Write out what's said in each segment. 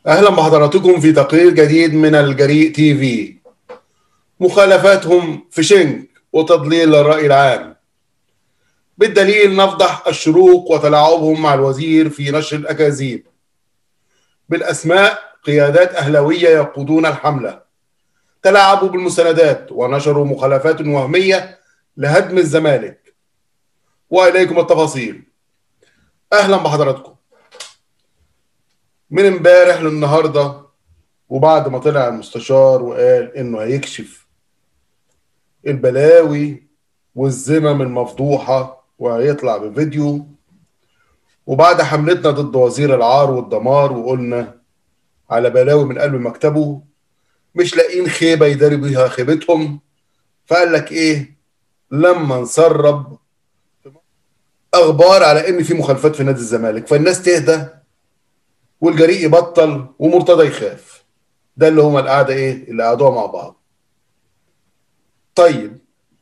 اهلا بحضراتكم في تقرير جديد من الجريء تي في مخالفاتهم في شنك وتضليل الراي العام بالدليل نفضح الشروق وتلاعبهم مع الوزير في نشر الاكاذيب بالاسماء قيادات اهلاويه يقودون الحمله تلاعبوا بالمساندات ونشروا مخالفات وهميه لهدم الزمالك واليكم التفاصيل اهلا بحضراتكم من امبارح للنهارده وبعد ما طلع المستشار وقال انه هيكشف البلاوي والذمم المفضوحه وهيطلع بفيديو وبعد حملتنا ضد وزير العار والدمار وقلنا على بلاوي من قلب مكتبه مش لاقيين خيبه يداري بيها خيبتهم فقال لك ايه لما نسرب اخبار على ان في مخالفات في نادي الزمالك فالناس تهدى والجريء يبطل ومرتضى يخاف ده اللي هما القعده ايه اللي قعدوها مع بعض طيب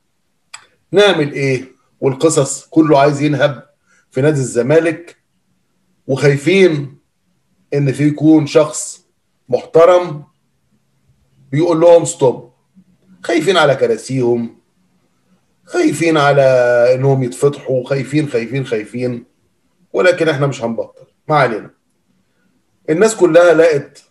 نعمل ايه والقصص كله عايز ينهب في نادي الزمالك وخايفين ان في يكون شخص محترم بيقول لهم ستوب خايفين على كراسيهم خايفين على انهم يتفتحوا خايفين خايفين خايفين ولكن احنا مش هنبطل ما علينا الناس كلها لقت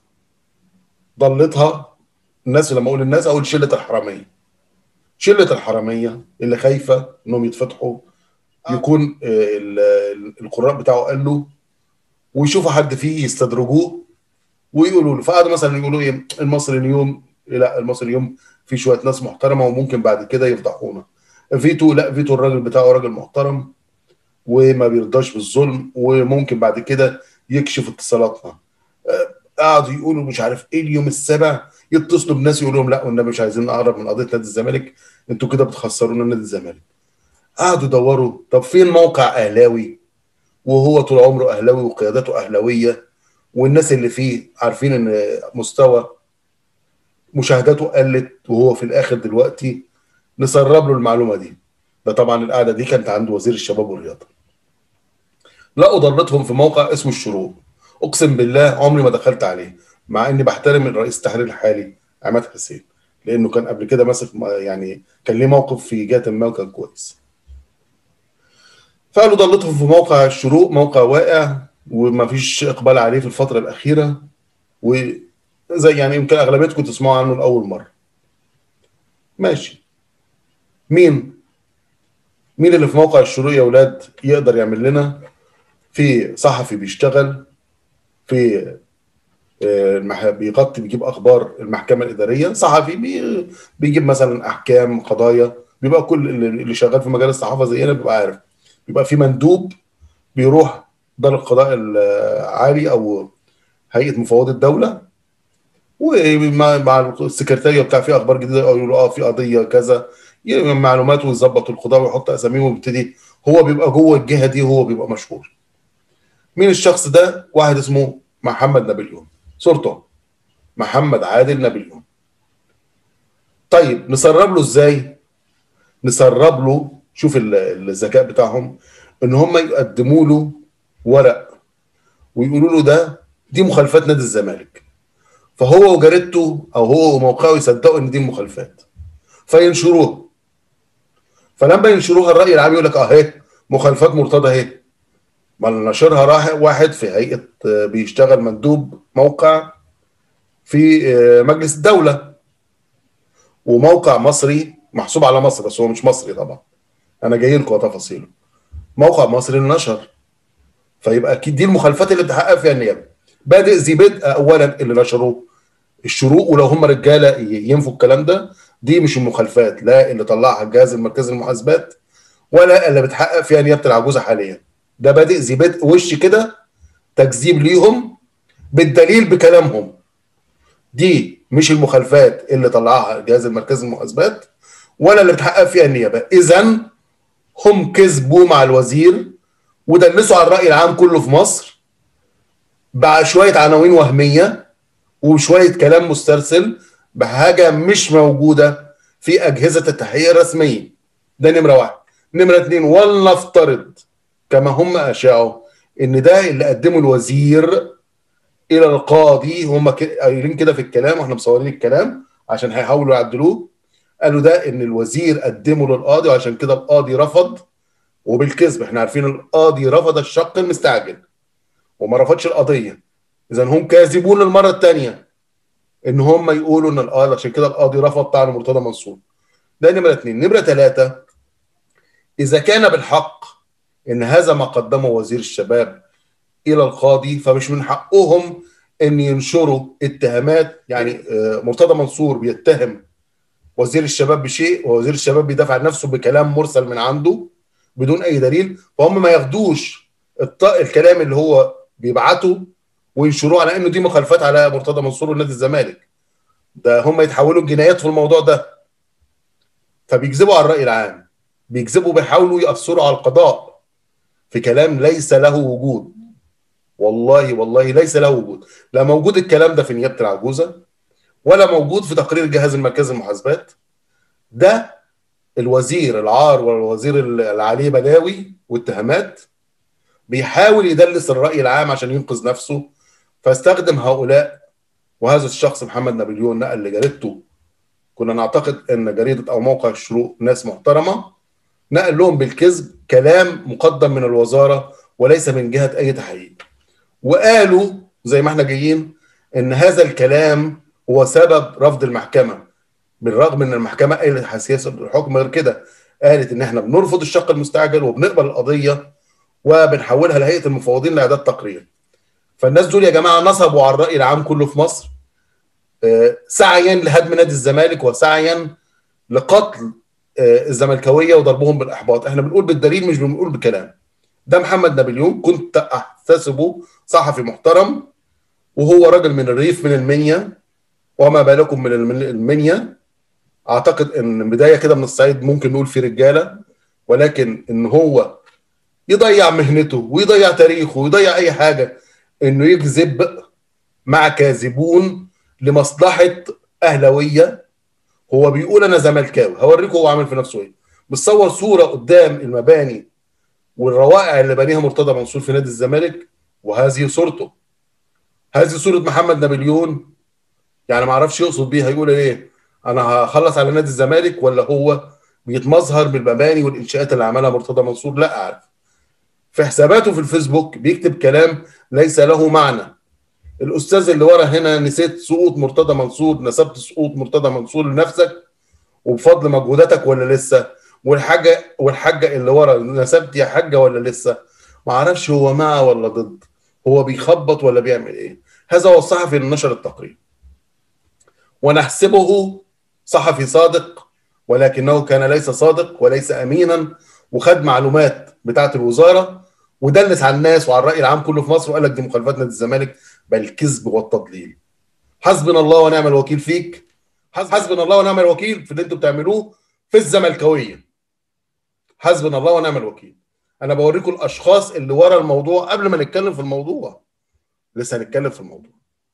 ضلتها الناس لما اقول الناس اقول شله الحراميه شله الحراميه اللي خايفه انهم يتفتحوا يكون القراء بتاعه قال له ويشوفوا حد فيه يستدرجوه ويقولوا له فقعدوا مثلا يقولوا ايه المصري اليوم لا المصري اليوم في شويه ناس محترمه وممكن بعد كده يفضحونا فيتو لا فيتو الراجل بتاعه راجل محترم وما بيرضاش بالظلم وممكن بعد كده يكشف اتصالاتنا قعدوا يقولوا مش عارف ايه اليوم السابع يتصلوا بناس يقولوا لهم لا والنبي مش عايزين نقرب من قضيه نادي الزمالك انتوا كده بتخسرونا نادي الزمالك قعدوا يدوروا طب فين موقع اهلاوي وهو طول عمره اهلاوي وقياداته اهلاويه والناس اللي فيه عارفين ان مستوى مشاهداته قلت وهو في الاخر دلوقتي نسرب له المعلومه دي ده طبعا القعده دي كانت عند وزير الشباب والرياضه لقوا ضرتهم في موقع اسمه الشروق اقسم بالله عمري ما دخلت عليه مع اني بحترم الرئيس التحرير الحالي عماد حسين لانه كان قبل كده ماسك يعني كان ليه موقف في جهه ما وكان كويس فقالوا ضلتهم في موقع الشروق موقع واقع وما فيش اقبال عليه في الفتره الاخيره وزي يعني يمكن اغلبيتكم تسمعوا عنه لاول مره ماشي مين مين اللي في موقع الشروق يا اولاد يقدر يعمل لنا في صحفي بيشتغل في بيغطي بيجيب اخبار المحكمه الاداريه صحفي بي بيجيب مثلا احكام قضايا بيبقى كل اللي شغال في مجال الصحافه زينا بيبقى عارف بيبقى في مندوب بيروح دار القضاء العالي او هيئه مفوض الدوله ومع السكرتاريه بتاع في اخبار جديده او يقولوا اه في قضيه كذا معلومات ويظبط القضاء ويحط اساميهم ويبتدي هو بيبقى جوه الجهه دي وهو بيبقى مشهور مين الشخص ده واحد اسمه محمد نابليون صورته محمد عادل نابليون طيب نسرب له ازاي نسرب له شوف الذكاء بتاعهم ان هم يقدموا له ورق ويقولوا له ده دي مخالفات نادي الزمالك فهو وجريدته او هو وموقعه يصدقوا ان دي مخالفات فينشروها فلما ينشروها الراي العام يقول لك اهي مخالفات مرتضى اهي ما نشرها راح واحد في هيئه بيشتغل مندوب موقع في مجلس الدوله وموقع مصري محسوب على مصر بس هو مش مصري طبعا انا جاي لكم تفاصيله موقع مصري نشر فيبقى اكيد دي المخالفات اللي بتحقق فيها النيابه بادئ ذي بدء اولا اللي نشروه الشروق ولو هم رجاله ينفوا الكلام ده دي مش المخالفات لا اللي طلعها الجهاز المركزي للمحاسبات ولا اللي بتحقق فيها نيابه العجوزه حاليا ده بادئ ذي بدء وش كده تكذيب ليهم بالدليل بكلامهم دي مش المخالفات اللي طلعها الجهاز المركزي للمحاسبات ولا اللي بتحقق فيها النيابه اذا هم كذبوا مع الوزير ودلسوا على الراي العام كله في مصر بقى شويه عناوين وهميه وشويه كلام مسترسل بحاجه مش موجوده في اجهزه التحقيق الرسميه ده نمره واحد نمره اتنين ولنفترض كما هم اشاعوا ان ده اللي قدمه الوزير الى القاضي هم قايلين كده في الكلام واحنا مصورين الكلام عشان هيحاولوا يعدلوه قالوا ده ان الوزير قدمه للقاضي وعشان كده القاضي رفض وبالكذب احنا عارفين القاضي رفض الشق المستعجل وما رفضش القضيه اذا هم كاذبون المره الثانيه ان هم يقولوا ان القاضي عشان كده القاضي رفض طعن مرتضى منصور ده نمره اثنين نمره ثلاثه اذا كان بالحق ان هذا ما قدمه وزير الشباب الى القاضي فمش من حقهم ان ينشروا اتهامات يعني مرتضى منصور بيتهم وزير الشباب بشيء ووزير الشباب بيدافع عن نفسه بكلام مرسل من عنده بدون اي دليل فهم ما ياخدوش الكلام اللي هو بيبعته وينشروه على انه دي مخالفات على مرتضى منصور ونادي الزمالك ده هم يتحولوا الجنايات في الموضوع ده فبيكذبوا على الراي العام بيكذبوا بيحاولوا ياثروا على القضاء في كلام ليس له وجود والله والله ليس له وجود لا موجود الكلام ده في نيابه العجوزه ولا موجود في تقرير جهاز المركزي المحاسبات ده الوزير العار والوزير اللي عليه بلاوي واتهامات بيحاول يدلس الراي العام عشان ينقذ نفسه فاستخدم هؤلاء وهذا الشخص محمد نابليون نقل لجريدته كنا نعتقد ان جريده او موقع الشروق ناس محترمه نقل لهم بالكذب كلام مقدم من الوزاره وليس من جهه اي تحقيق وقالوا زي ما احنا جايين ان هذا الكلام هو سبب رفض المحكمه بالرغم ان المحكمه قالت حساسيه الحكم غير كده قالت ان احنا بنرفض الشق المستعجل وبنقبل القضيه وبنحولها لهيئه المفوضين لاعداد تقرير فالناس دول يا جماعه نصبوا على الراي العام كله في مصر سعيا لهدم نادي الزمالك وسعيا لقتل الزملكاويه وضربهم بالاحباط احنا بنقول بالدليل مش بنقول بكلام ده محمد نابليون كنت احتسبه صحفي محترم وهو راجل من الريف من المنيا وما بالكم من المنيا اعتقد ان بدايه كده من الصعيد ممكن نقول في رجاله ولكن ان هو يضيع مهنته ويضيع تاريخه ويضيع اي حاجه انه يكذب مع كاذبون لمصلحه اهلاويه هو بيقول انا زملكاوي هوريكم هو عامل في نفسه ايه بتصور صوره قدام المباني والروائع اللي بنيها مرتضى منصور في نادي الزمالك وهذه صورته هذه صوره محمد نابليون يعني ما اعرفش يقصد بيها يقول ايه انا هخلص على نادي الزمالك ولا هو بيتمظهر بالمباني والانشاءات اللي عملها مرتضى منصور لا اعرف في حساباته في الفيسبوك بيكتب كلام ليس له معنى الاستاذ اللي ورا هنا نسيت سقوط مرتضى منصور نسبت سقوط مرتضى منصور لنفسك وبفضل مجهوداتك ولا لسه والحاجه والحاجه اللي ورا نسبت يا حاجه ولا لسه ما اعرفش هو مع ولا ضد هو بيخبط ولا بيعمل ايه هذا هو الصحفي اللي نشر التقرير ونحسبه صحفي صادق ولكنه كان ليس صادق وليس امينا وخد معلومات بتاعه الوزاره ودلس على الناس وعلى الراي العام كله في مصر وقال لك دي مخالفات نادي الزمالك بل الكذب والتضليل حسبنا الله ونعم الوكيل فيك حسبنا الله ونعم الوكيل في اللي انتوا بتعملوه في الزملكاويه حسبنا الله ونعم الوكيل انا بوريكم الاشخاص اللي ورا الموضوع قبل ما نتكلم في الموضوع لسه هنتكلم في الموضوع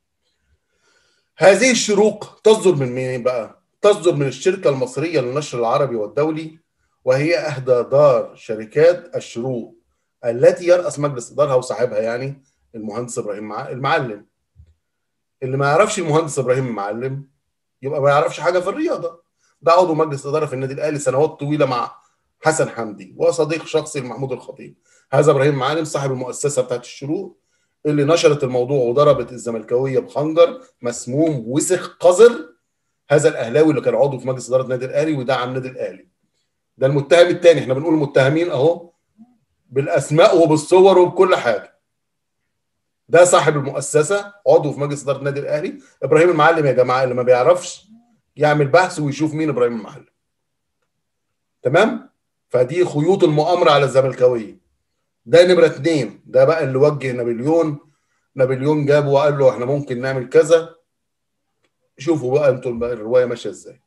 هذه الشروق تصدر من مين بقى تصدر من الشركه المصريه للنشر العربي والدولي وهي احدى دار شركات الشروق التي يرأس مجلس ادارها وصاحبها يعني المهندس ابراهيم المعلم اللي ما يعرفش المهندس ابراهيم المعلم يبقى ما يعرفش حاجه في الرياضه ده عضو مجلس اداره في النادي الاهلي سنوات طويله مع حسن حمدي وصديق شخصي لمحمود الخطيب هذا ابراهيم معلم صاحب المؤسسه بتاعت الشروق اللي نشرت الموضوع وضربت الزملكاويه بخنجر مسموم وسخ قذر هذا الاهلاوي اللي كان عضو في مجلس اداره النادي الاهلي ودعم النادي الاهلي ده المتهم الثاني احنا بنقول المتهمين اهو بالاسماء وبالصور وبكل حاجه ده صاحب المؤسسه عضو في مجلس اداره النادي الاهلي ابراهيم المعلم يا جماعه اللي ما بيعرفش يعمل بحث ويشوف مين ابراهيم المعلم تمام فدي خيوط المؤامره على الزملكاويه ده نمره اثنين ده بقى اللي وجه نابليون نابليون جابه وقال له احنا ممكن نعمل كذا شوفوا بقى انتوا الروايه ماشيه ازاي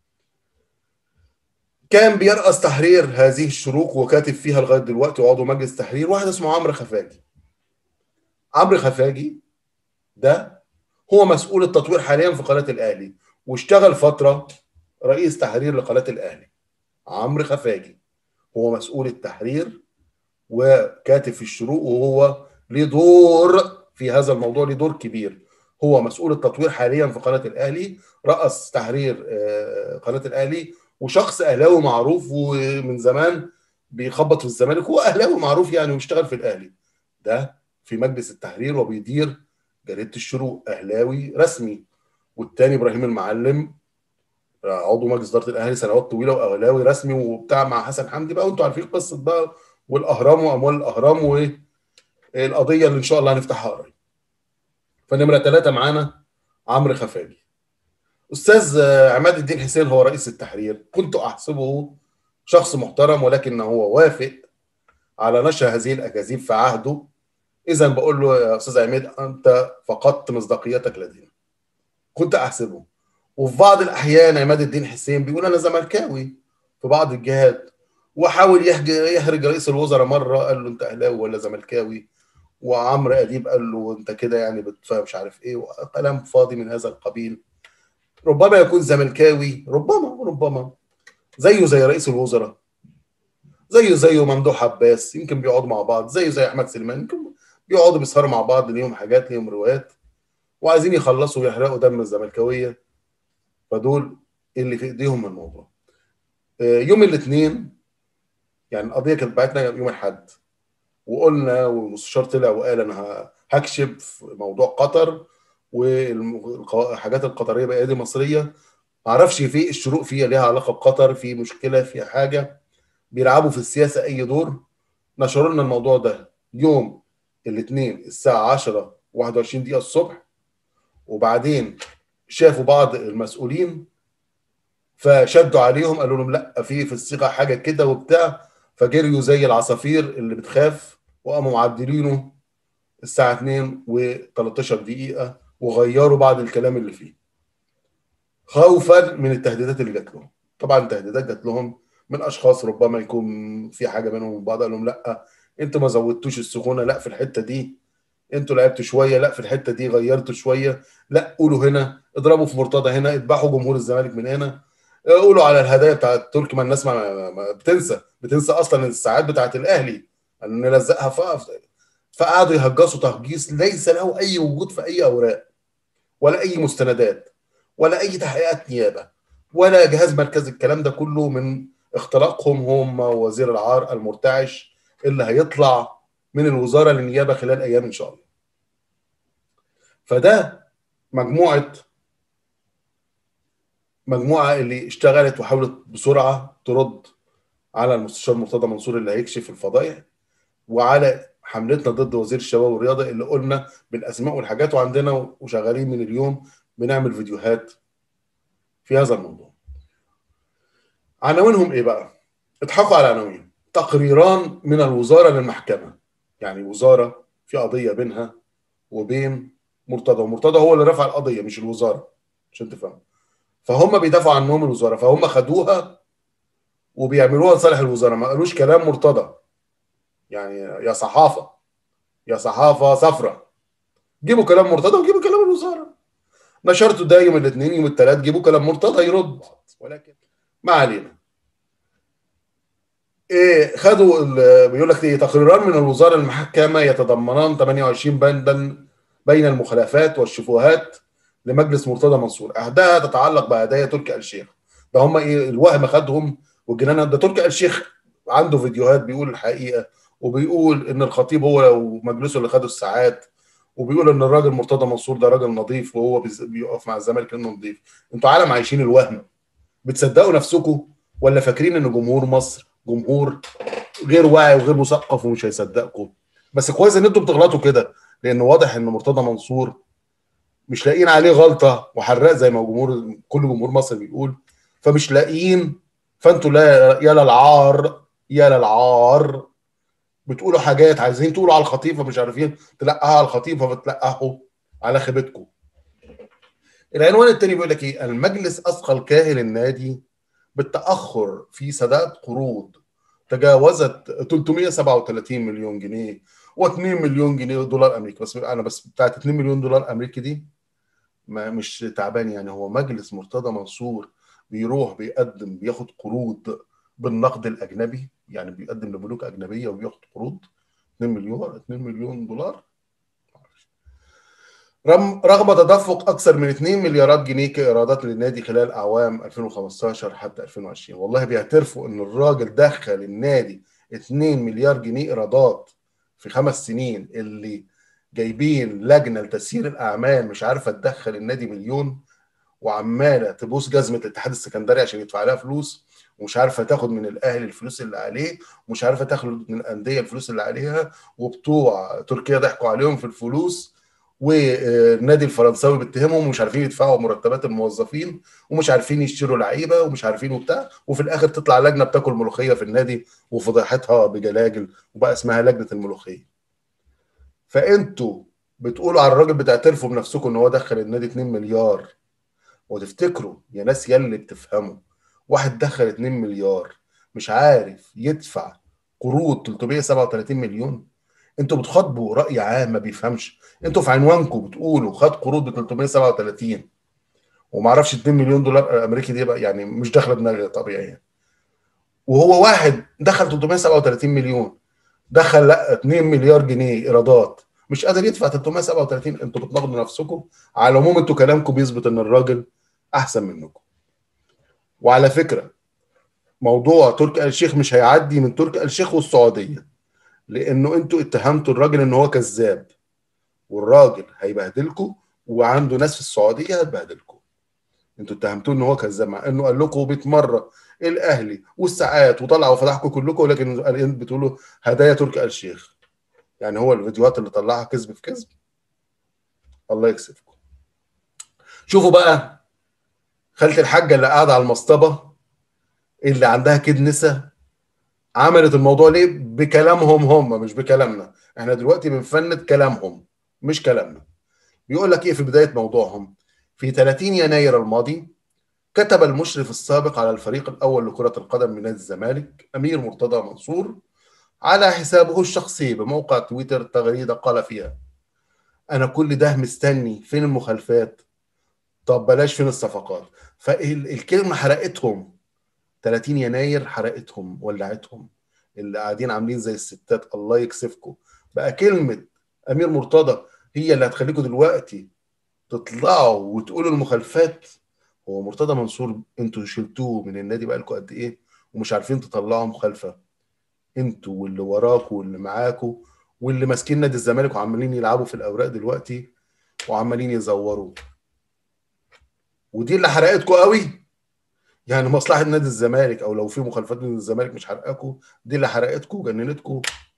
كان بيرأس تحرير هذه الشروق وكاتب فيها لغايه دلوقتي وعضو مجلس تحرير واحد اسمه عمرو خفاجي عمرو خفاجي ده هو مسؤول التطوير حاليا في قناه الاهلي واشتغل فتره رئيس تحرير لقناه الاهلي عمرو خفاجي هو مسؤول التحرير وكاتب في الشروق وهو ليه دور في في هذا الموضوع له دور كبير هو مسؤول التطوير حاليا في قناه الاهلي راس تحرير آه، قناه الاهلي وشخص اهلاوي معروف ومن زمان بيخبط في الزمالك هو اهلاوي معروف يعني واشتغل في الاهلي ده في مجلس التحرير وبيدير جريده الشروق اهلاوي رسمي والتاني ابراهيم المعلم عضو مجلس اداره الاهلي سنوات طويله واهلاوي رسمي وبتاع مع حسن حمدي بقى وانتوا عارفين قصه بقى والاهرام واموال الاهرام والقضيه اللي ان شاء الله هنفتحها قريب فنمره ثلاثه معانا عمرو خفاجي استاذ عماد الدين حسين هو رئيس التحرير كنت احسبه شخص محترم ولكن هو وافق على نشر هذه الاكاذيب في عهده اذا بقول له يا استاذ عماد انت فقدت مصداقيتك لدينا كنت احسبه وفي بعض الاحيان عماد الدين حسين بيقول انا زملكاوي في بعض الجهات وحاول يحرج رئيس الوزراء مره قال له انت اهلاوي ولا زملكاوي وعمرو اديب قال له انت كده يعني بتفهم مش عارف ايه وكلام فاضي من هذا القبيل ربما يكون زملكاوي ربما ربما زيه زي رئيس الوزراء زيه زيه ممدوح عباس يمكن بيقعدوا مع بعض زيه زي احمد سليمان يمكن بيقعدوا بيسهروا مع بعض ليهم حاجات ليهم روايات وعايزين يخلصوا ويحرقوا دم الزملكاويه فدول اللي في ايديهم من الموضوع يوم الاثنين يعني القضيه كانت بعتنا يوم الاحد وقلنا والمستشار طلع وقال انا هكشف موضوع قطر والحاجات القطريه بايادي مصريه ما اعرفش في الشروق فيها ليها علاقه بقطر في مشكله في حاجه بيلعبوا في السياسه اي دور نشروا لنا الموضوع ده يوم الاثنين الساعه 10 21 دقيقه الصبح وبعدين شافوا بعض المسؤولين فشدوا عليهم قالوا لهم لا في في الصيغه حاجه كده وبتاع فجريوا زي العصافير اللي بتخاف وقاموا معدلينه الساعه 2 و13 دقيقه وغيروا بعض الكلام اللي فيه خوفا من التهديدات اللي جات لهم طبعا التهديدات جات لهم من اشخاص ربما يكون في حاجه بينهم وبين بعض قال لهم لا انتوا ما زودتوش السخونه لا في الحته دي انتوا لعبتوا شويه لا في الحته دي غيرتوا شويه لا قولوا هنا اضربوا في مرتضى هنا اذبحوا جمهور الزمالك من هنا قولوا على الهدايا بتاعت تركي ما الناس ما, ما بتنسى بتنسى اصلا الساعات بتاعت الاهلي ان نلزقها ف... فقعدوا يهجصوا تهجيص ليس له اي وجود في اي اوراق ولا اي مستندات ولا اي تحقيقات نيابه ولا جهاز مركزي الكلام ده كله من اختراقهم هم وزير العار المرتعش اللي هيطلع من الوزاره للنيابه خلال ايام ان شاء الله. فده مجموعه مجموعه اللي اشتغلت وحاولت بسرعه ترد على المستشار مرتضى منصور اللي هيكشف الفضائح وعلى حملتنا ضد وزير الشباب والرياضه اللي قلنا بالاسماء والحاجات وعندنا وشغالين من اليوم بنعمل فيديوهات في هذا الموضوع. عناوينهم ايه بقى؟ اضحكوا على عناوين تقريران من الوزاره للمحكمه يعني وزاره في قضيه بينها وبين مرتضى ومرتضى هو اللي رفع القضيه مش الوزاره عشان تفهم فهم بيدافعوا عنهم الوزاره فهم خدوها وبيعملوها لصالح الوزاره ما قالوش كلام مرتضى يعني يا صحافه يا صحافه صفرة جيبوا كلام مرتضى وجيبوا كلام الوزاره نشرته ده يوم الاثنين يوم الثلاث جيبوا كلام مرتضى يرد ولكن ما علينا إيه خدوا بيقول لك ايه تقريران من الوزاره المحكمه يتضمنان 28 بندا بين المخالفات والشبهات لمجلس مرتضى منصور احداها تتعلق بهدايا تركي آل الشيخ ده هم ايه الوهم خدهم والجنان ده تركي آل الشيخ عنده فيديوهات بيقول الحقيقه وبيقول ان الخطيب هو ومجلسه اللي خدوا الساعات وبيقول ان الراجل مرتضى منصور ده راجل نظيف وهو بيقف مع الزمالك انه نظيف انتوا عالم عايشين الوهم بتصدقوا نفسكم ولا فاكرين ان جمهور مصر جمهور غير واعي وغير مثقف ومش هيصدقكم بس كويس ان انتوا بتغلطوا كده لان واضح ان مرتضى منصور مش لاقيين عليه غلطه وحراق زي ما جمهور كل جمهور مصر بيقول فمش لاقيين فانتوا لا يا للعار يا للعار بتقولوا حاجات عايزين تقولوا على الخطيب فمش عارفين تلقها على الخطيب فبتلقحوا على خيبتكم العنوان الثاني بيقول لك ايه المجلس اثقل كاهل النادي بالتاخر في سداد قروض تجاوزت 337 مليون جنيه و2 مليون جنيه دولار امريكي بس انا بس بتاعت 2 مليون دولار امريكي دي ما مش تعبان يعني هو مجلس مرتضى منصور بيروح بيقدم بياخد قروض بالنقد الاجنبي يعني بيقدم لبنوك اجنبيه وبياخد قروض 2 مليون 2 مليون دولار رغم تدفق اكثر من 2 مليارات جنيه كايرادات للنادي خلال اعوام 2015 حتى 2020 والله بيعترفوا ان الراجل دخل النادي 2 مليار جنيه ايرادات في خمس سنين اللي جايبين لجنه لتسيير الاعمال مش عارفه تدخل النادي مليون وعماله تبوس جزمه الاتحاد السكندري عشان يدفع لها فلوس ومش عارفه تاخد من الاهلي الفلوس اللي عليه ومش عارفه تاخد من الانديه الفلوس اللي عليها وبتوع تركيا ضحكوا عليهم في الفلوس والنادي الفرنساوي بيتهمهم ومش عارفين يدفعوا مرتبات الموظفين ومش عارفين يشتروا لعيبه ومش عارفين وبتاع وفي الاخر تطلع لجنه بتاكل ملوخيه في النادي وفضيحتها بجلاجل وبقى اسمها لجنه الملوخيه. فانتوا بتقولوا على الراجل بتعترفوا بنفسكم ان هو دخل النادي 2 مليار وتفتكروا يا ناس يلي بتفهموا واحد دخل 2 مليار مش عارف يدفع قروض 337 مليون انتوا بتخاطبوا راي عام ما بيفهمش انتوا في عنوانكم بتقولوا خد قروض ب 337 وما اعرفش 2 مليون دولار امريكي دي بقى يعني مش داخله دماغي طبيعي يعني. وهو واحد دخل 337 مليون دخل لا 2 مليار جنيه ايرادات مش قادر يدفع 337 انتوا بتناقضوا نفسكم على العموم انتوا كلامكم بيثبت ان الراجل احسن منكم وعلى فكره موضوع تركي آل الشيخ مش هيعدي من تركي آل الشيخ والسعوديه لانه انتوا اتهمتوا الراجل ان هو كذاب والراجل هيبهدلكم وعنده ناس في السعوديه هتبهدلكم انتوا اتهمتوه ان هو كذاب مع انه قال لكم 100 مره الاهلي والساعات وطلع وفضحكم كلكم ولكن بتقولوا هدايا تركي آل الشيخ يعني هو الفيديوهات اللي طلعها كذب في كذب الله يكسفكم شوفوا بقى خالة الحاجة اللي قاعدة على المصطبة اللي عندها كدنسة عملت الموضوع ليه بكلامهم هم مش بكلامنا احنا دلوقتي بنفند كلامهم مش كلامنا بيقول لك ايه في بداية موضوعهم في 30 يناير الماضي كتب المشرف السابق على الفريق الأول لكرة القدم من نادي الزمالك أمير مرتضى منصور على حسابه الشخصي بموقع تويتر تغريدة قال فيها أنا كل ده مستني فين المخالفات طب بلاش فين الصفقات فالكلمة حرقتهم 30 يناير حرقتهم ولعتهم اللي قاعدين عاملين زي الستات الله يكسفكم بقى كلمة أمير مرتضى هي اللي هتخليكم دلوقتي تطلعوا وتقولوا المخالفات هو مرتضى منصور انتوا شلتوه من النادي بقى لكم قد ايه ومش عارفين تطلعوا مخالفه انتوا واللي وراكوا واللي معاكوا واللي ماسكين نادي الزمالك وعمالين يلعبوا في الاوراق دلوقتي وعمالين يزوروا ودي اللي حرقتكم قوي يعني مصلحه نادي الزمالك او لو في مخالفات نادي الزمالك مش حرقاكوا دي اللي حرقتكم وجننتكم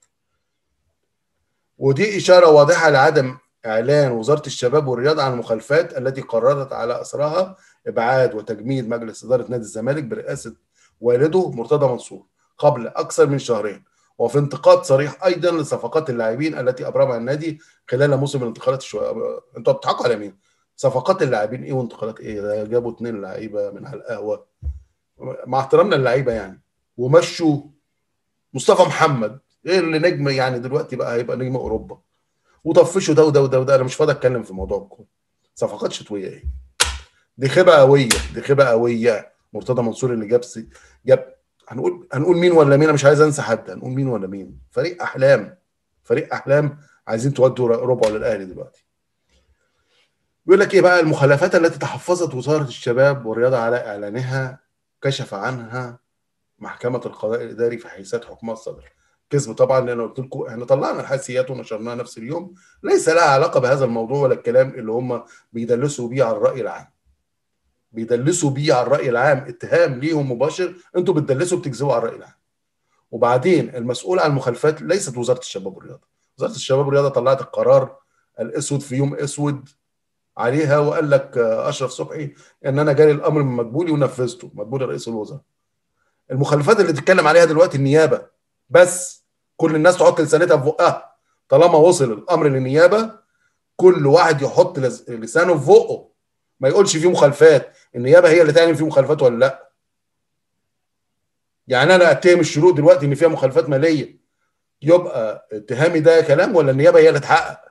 ودي اشاره واضحه لعدم اعلان وزاره الشباب والرياضه عن المخالفات التي قررت على اثرها ابعاد وتجميد مجلس اداره نادي الزمالك برئاسه والده مرتضى منصور قبل اكثر من شهرين وفي انتقاد صريح ايضا لصفقات اللاعبين التي ابرمها النادي خلال موسم الانتقالات الشو... انتوا بتضحكوا على مين؟ صفقات اللاعبين ايه وانتقالات ايه؟ ده جابوا اثنين لعيبه من على القهوه مع احترامنا للعيبه يعني ومشوا مصطفى محمد ايه اللي نجم يعني دلوقتي بقى هيبقى نجم اوروبا وطفشوا ده وده وده وده انا مش فاضي اتكلم في موضوع الكوره صفقات شتويه ايه دي خيبه قويه دي خيبه قويه مرتضى منصور اللي جاب سي جاب هنقول هنقول مين ولا مين انا مش عايز انسى حد هنقول مين ولا مين فريق احلام فريق احلام عايزين تودوا ربعه للاهلي دلوقتي بيقول لك ايه بقى المخالفات التي تحفظت وزاره الشباب والرياضه على اعلانها كشف عنها محكمه القضاء الاداري في حيثيات حكمها الصدر كذب طبعا لان قلت لكم احنا طلعنا الحيثيات ونشرناها نفس اليوم ليس لها علاقه بهذا الموضوع ولا الكلام اللي هم بيدلسوا بيه على الراي العام بيدلسوا بيه على الراي العام اتهام ليهم مباشر انتوا بتدلسوا بتكذبوا على الراي العام وبعدين المسؤول عن المخالفات ليست وزاره الشباب والرياضه وزاره الشباب والرياضه طلعت القرار الاسود في يوم اسود عليها وقال لك اشرف صبحي ان انا جالي الامر من مدبولي ونفذته مدبولي رئيس الوزراء المخالفات اللي تتكلم عليها دلوقتي النيابه بس كل الناس تحط لسانتها في بقها طالما وصل الامر للنيابه كل واحد يحط لسانه في بقه ما يقولش فيه مخالفات النيابه هي اللي تعلن فيه مخالفات ولا لا يعني انا اتهم الشروق دلوقتي ان فيها مخالفات ماليه يبقى اتهامي ده كلام ولا النيابه هي اللي تحقق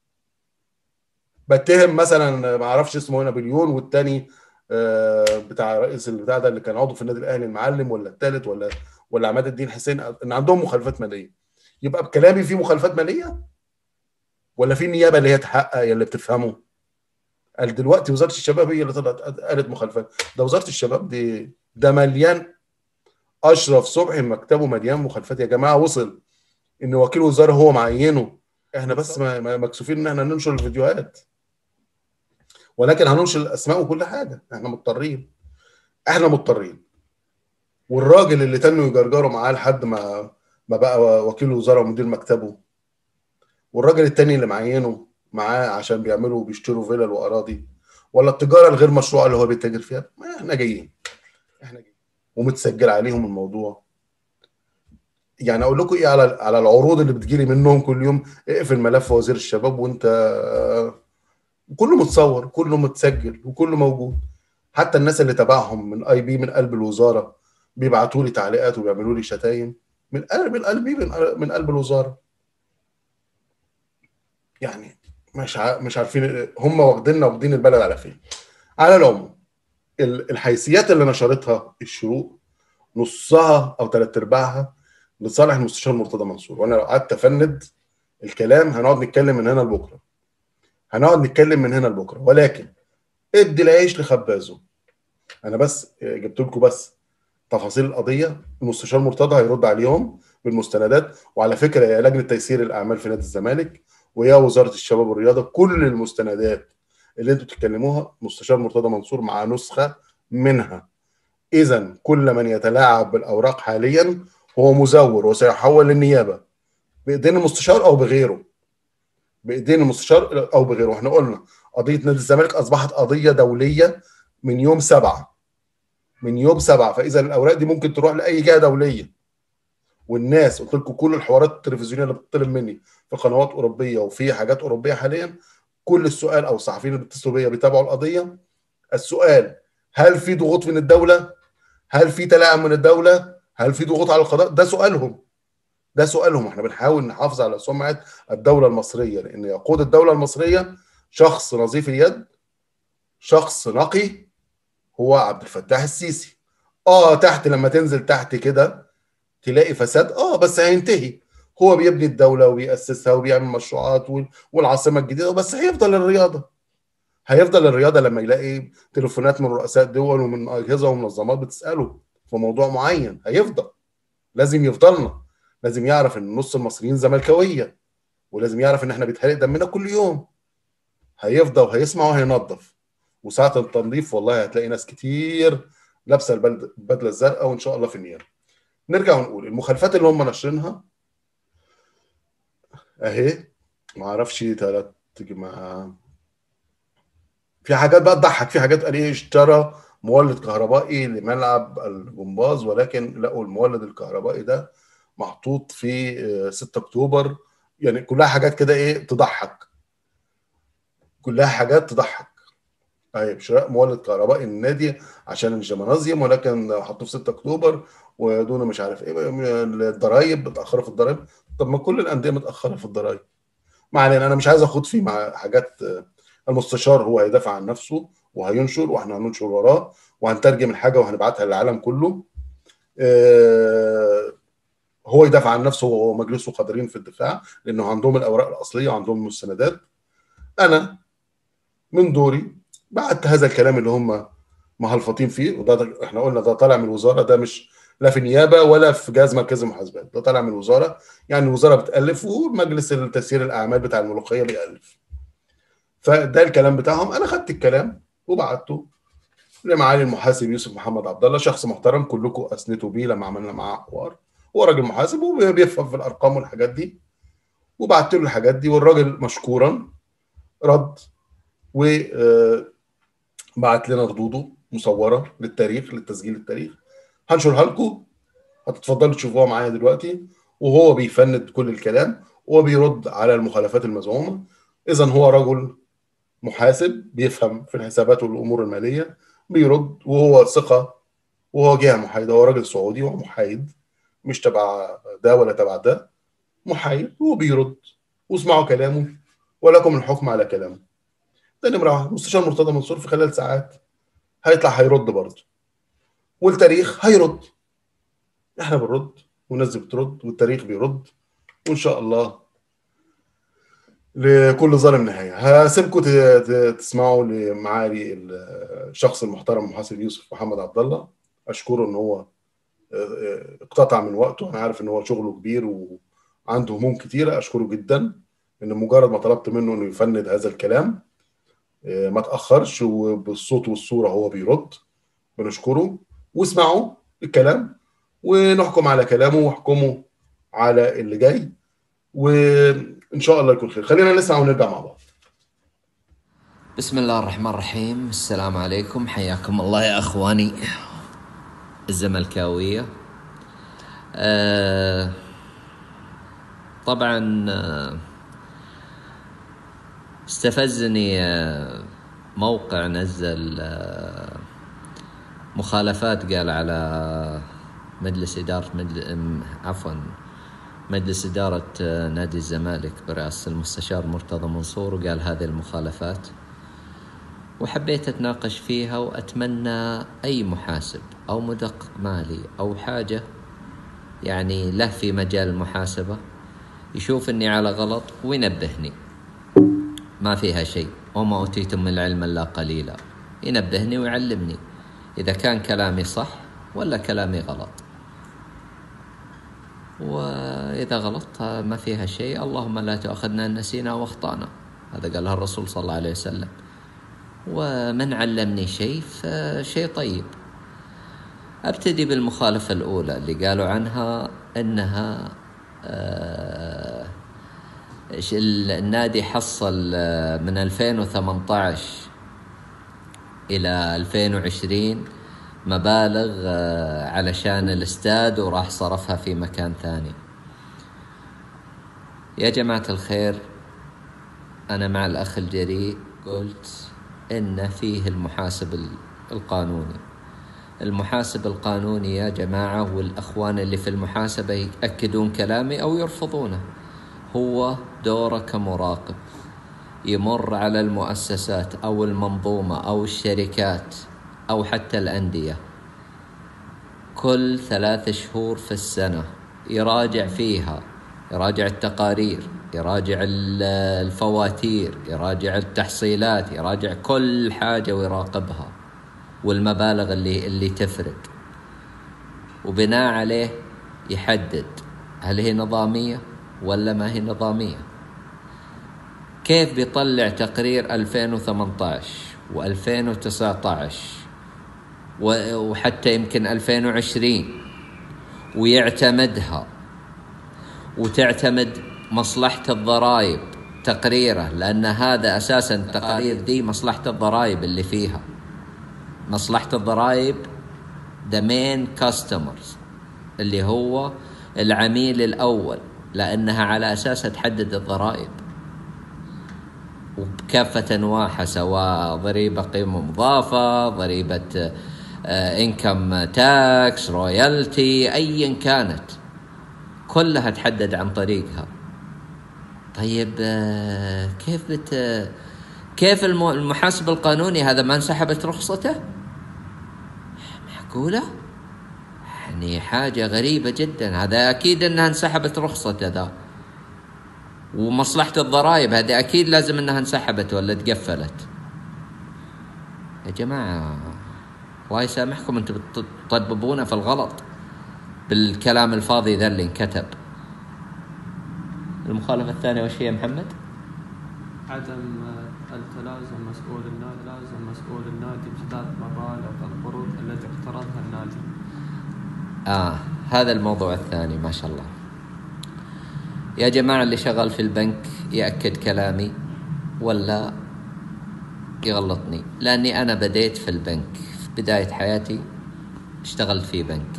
بتهم مثلا ما اعرفش اسمه هنا بليون والتاني بتاع رئيس البتاع ده اللي كان عضو في النادي الاهلي المعلم ولا الثالث ولا ولا عماد الدين حسين ان عندهم مخالفات ماليه يبقى بكلامي فيه مخالفات ماليه ولا في النيابه اللي هي تحقق يا اللي بتفهمه قال دلوقتي وزاره الشباب هي اللي طلعت قالت مخالفات ده وزاره الشباب دي ده مليان اشرف صبحي مكتبه مليان مخالفات يا جماعه وصل ان وكيل وزاره هو معينه احنا بس مكسوفين ان احنا ننشر الفيديوهات ولكن هننشر الاسماء وكل حاجه احنا مضطرين احنا مضطرين والراجل اللي تنوا يجرجروا معاه لحد ما ما بقى وكيل وزاره ومدير مكتبه والراجل التاني اللي معينه معاه عشان بيعملوا بيشتروا فيلل واراضي ولا التجاره الغير مشروعه اللي هو بيتاجر فيها ما احنا جايين احنا جايين ومتسجل عليهم الموضوع يعني اقول لكم ايه على على العروض اللي بتجيلي منهم كل يوم اقفل ملف وزير الشباب وانت كله متصور كله متسجل وكله موجود حتى الناس اللي تبعهم من اي بي من قلب الوزاره بيبعتوا لي تعليقات وبيعملوا لي شتايم من قلب من قلبي من قلب الوزاره يعني مش مش عارفين هم واخديننا واخدين البلد على فين على العموم الحيثيات اللي نشرتها الشروق نصها او ثلاث ارباعها لصالح المستشار مرتضى منصور وانا لو قعدت افند الكلام هنقعد نتكلم من هنا لبكره هنقعد نتكلم من هنا لبكره ولكن ادي العيش لخبازه انا بس جبت لكم بس تفاصيل القضيه المستشار مرتضى هيرد عليهم بالمستندات وعلى فكره يا لجنه تيسير الاعمال في نادي الزمالك ويا وزاره الشباب والرياضه كل المستندات اللي انتوا بتتكلموها مستشار مرتضى منصور مع نسخه منها اذا كل من يتلاعب بالاوراق حاليا هو مزور وسيحول للنيابه بايدين المستشار او بغيره بايدين المستشار او بغيره واحنا قلنا قضيه نادي الزمالك اصبحت قضيه دوليه من يوم سبعه من يوم سبعه فاذا الاوراق دي ممكن تروح لاي جهه دوليه والناس قلت لكم كل الحوارات التلفزيونيه اللي بتطلب مني في قنوات اوروبيه وفي حاجات اوروبيه حاليا كل السؤال او الصحفيين اللي بيتصلوا بيا بيتابعوا القضيه السؤال هل في ضغوط من الدوله؟ هل في تلاعب من الدوله؟ هل في ضغوط على القضاء؟ ده سؤالهم ده سؤالهم احنا بنحاول نحافظ على سمعه الدوله المصريه لان يقود الدوله المصريه شخص نظيف اليد شخص نقي هو عبد الفتاح السيسي اه تحت لما تنزل تحت كده تلاقي فساد اه بس هينتهي هو بيبني الدوله وبيأسسها وبيعمل مشروعات والعاصمه الجديده بس هيفضل الرياضه هيفضل الرياضه لما يلاقي تليفونات من رؤساء دول ومن اجهزه ومنظمات بتساله في موضوع معين هيفضل لازم يفضلنا لازم يعرف ان نص المصريين زملكاويه ولازم يعرف ان احنا بيتحرق دمنا كل يوم هيفضل وهيسمع وهينظف وساعه التنظيف والله هتلاقي ناس كتير لابسه البدله الزرقاء وان شاء الله في النيابه نرجع ونقول المخالفات اللي هم ناشرينها اهي ما اعرفش ثلاث مع في حاجات بقى تضحك في حاجات قال ايه اشترى مولد كهربائي لملعب الجمباز ولكن لقوا المولد الكهربائي ده محطوط في 6 اكتوبر يعني كلها حاجات كده ايه تضحك كلها حاجات تضحك طيب شراء مولد كهربائي للنادي عشان الجيمنازيوم ولكن حطوه في 6 اكتوبر ودون مش عارف ايه الضرايب بتاخروا في الضرايب طب ما كل الانديه متاخره في الضرايب ما علينا انا مش عايز اخوض فيه مع حاجات المستشار هو هيدافع عن نفسه وهينشر واحنا هننشر وراه وهنترجم الحاجه وهنبعتها للعالم كله هو يدافع عن نفسه ومجلسه قادرين في الدفاع لانه عندهم الاوراق الاصليه وعندهم المستندات انا من دوري بعت هذا الكلام اللي هم مهلفطين فيه وده احنا قلنا ده طالع من الوزاره ده مش لا في نيابه ولا في جهاز مركزي محاسبات ده طالع من الوزاره يعني الوزاره بتالف ومجلس تسيير الاعمال بتاع الملوخيه بيالف فده الكلام بتاعهم انا خدت الكلام وبعته لمعالي المحاسب يوسف محمد عبد الله شخص محترم كلكم اثنتوا بيه لما عملنا معاه حوار هو راجل محاسب وبيفهم في الارقام والحاجات دي وبعت له الحاجات دي والراجل مشكورا رد و بعت لنا ردوده مصوره للتاريخ للتسجيل التاريخ هنشرها لكم هتتفضلوا تشوفوها معايا دلوقتي وهو بيفند كل الكلام وبيرد على المخالفات المزعومه اذا هو رجل محاسب بيفهم في الحسابات والامور الماليه بيرد وهو ثقه وهو جهه محايده هو راجل سعودي وهو محايد مش تبع ده ولا تبع ده محايد هو بيرد واسمعوا كلامه ولكم الحكم على كلامه ده نمرة واحد مستشار مرتضى منصور في خلال ساعات هيطلع هيرد برضه والتاريخ هيرد احنا بنرد والناس بترد والتاريخ بيرد وان شاء الله لكل ظالم نهايه هسيبكم ت- ت- تسمعوا لمعالي الشخص المحترم المحاسب يوسف محمد عبد الله اشكره ان هو آه، اقتطع من وقته انا عارف ان هو شغله كبير وعنده هموم كتيره اشكره جدا ان مجرد ما طلبت منه انه يفند هذا الكلام آه، ما تاخرش وبالصوت والصوره هو بيرد بنشكره واسمعوا الكلام ونحكم على كلامه واحكموا على اللي جاي وان شاء الله يكون خير خلينا نسمع ونرجع مع بعض بسم الله الرحمن الرحيم السلام عليكم حياكم الله يا اخواني الزملكاويه آه طبعا آه استفزني آه موقع نزل آه مخالفات قال على مجلس إدارة مجل... م- عفوا مجلس إدارة آه، نادي الزمالك برئاسة المستشار مرتضى منصور وقال هذه المخالفات وحبيت اتناقش فيها واتمنى اي محاسب او مدقق مالي او حاجه يعني له في مجال المحاسبه يشوف اني على غلط وينبهني ما فيها شيء وما اوتيتم من العلم الا قليلا ينبهني ويعلمني اذا كان كلامي صح ولا كلامي غلط واذا غلطت ما فيها شيء اللهم لا تؤاخذنا ان نسينا واخطانا هذا قالها الرسول صلى الله عليه وسلم ومن علمني شيء فشيء طيب ابتدي بالمخالفه الاولى اللي قالوا عنها انها آه، إيش ال- النادي حصل آه، من 2018 الى 2020 مبالغ آه، علشان الاستاد وراح صرفها في مكان ثاني يا جماعه الخير أنا مع الأخ الجريء قلت إن فيه المحاسب ال- القانوني المحاسب القانوني يا جماعة والأخوان اللي في المحاسبة يأكدون كلامي أو يرفضونه هو دوره كمراقب يمر على المؤسسات أو المنظومة أو الشركات أو حتى الأندية كل ثلاث شهور في السنة يراجع فيها يراجع التقارير يراجع ال- الفواتير يراجع التحصيلات يراجع كل حاجة ويراقبها والمبالغ اللي اللي تفرق وبناء عليه يحدد هل هي نظامية ولا ما هي نظامية كيف بيطلع تقرير 2018 و2019 و- وحتى يمكن 2020 ويعتمدها وتعتمد مصلحة الضرائب تقريره لأن هذا أساسا التقارير دي مصلحة الضرائب اللي فيها مصلحة الضرائب the main customers اللي هو العميل الأول لأنها على أساسها تحدد الضرائب وبكافة أنواعها سواء ضريبة قيمة مضافة ضريبة انكم تاكس رويالتي أيا كانت كلها تحدد عن طريقها طيب آه، كيف بت كيف الم- المحاسب القانوني هذا ما انسحبت رخصته معقولة يعني حاجة غريبة جدا هذا أكيد أنها انسحبت رخصته ذا ومصلحة الضرائب هذه أكيد لازم أنها انسحبت ولا تقفلت يا جماعة الله يسامحكم أنتم بتطببونا في الغلط بالكلام الفاضي ذا اللي انكتب المخالفة الثانية وش هي يا محمد؟ عدم آه، التلازم مسؤول النادي لازم مسؤول النادي بسداد مبالغ القروض التي اقترضها النادي آه هذا الموضوع الثاني ما شاء الله يا جماعة اللي شغال في البنك يأكد كلامي ولا يغلطني لأني أنا بديت في البنك في بداية حياتي اشتغلت في بنك